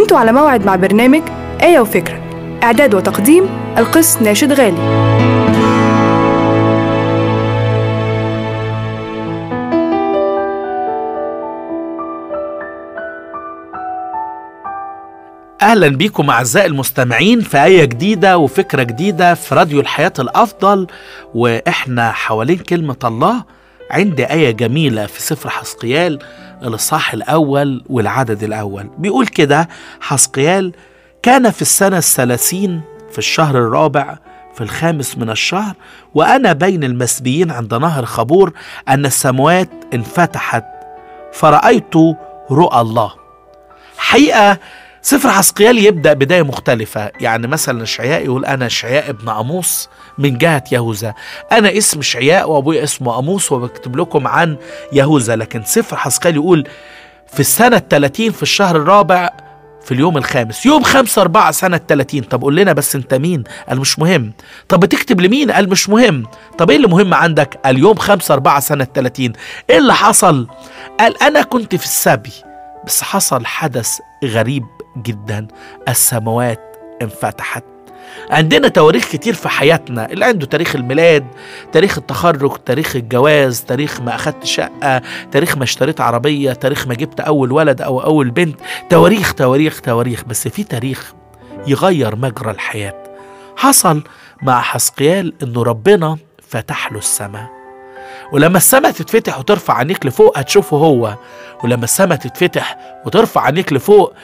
انتوا على موعد مع برنامج آية وفكرة إعداد وتقديم القس ناشد غالي اهلا بيكم اعزائي المستمعين في ايه جديده وفكره جديده في راديو الحياه الافضل واحنا حوالين كلمه الله عندي ايه جميله في سفر حسقيال الاصحاح الاول والعدد الاول بيقول كده حسقيال كان في السنه الثلاثين في الشهر الرابع في الخامس من الشهر وانا بين المسبيين عند نهر خبور ان السماوات انفتحت فرايت رؤى الله حقيقه سفر حسقيال يبدا بدايه مختلفه يعني مثلا اشعياء يقول انا اشعياء ابن اموس من جهه يهوذا انا اسم اشعياء وابويا اسمه اموس وبكتب لكم عن يهوذا لكن سفر حسقيال يقول في السنه الثلاثين في الشهر الرابع في اليوم الخامس يوم خمسة أربعة سنة 30 طب قول لنا بس أنت مين قال مش مهم طب بتكتب لمين قال مش مهم طب إيه اللي مهم عندك قال يوم خمسة أربعة سنة 30 إيه اللي حصل قال أنا كنت في السبي بس حصل حدث غريب جدا السماوات انفتحت عندنا تواريخ كتير في حياتنا اللي عنده تاريخ الميلاد تاريخ التخرج تاريخ الجواز تاريخ ما أخدت شقة تاريخ ما اشتريت عربية تاريخ ما جبت أول ولد أو أول بنت تواريخ تواريخ تواريخ بس في تاريخ يغير مجرى الحياة حصل مع حسقيال إنه ربنا فتح له السماء ولما السماء تتفتح وترفع عينيك لفوق هتشوفه هو ولما السماء تتفتح وترفع عينيك لفوق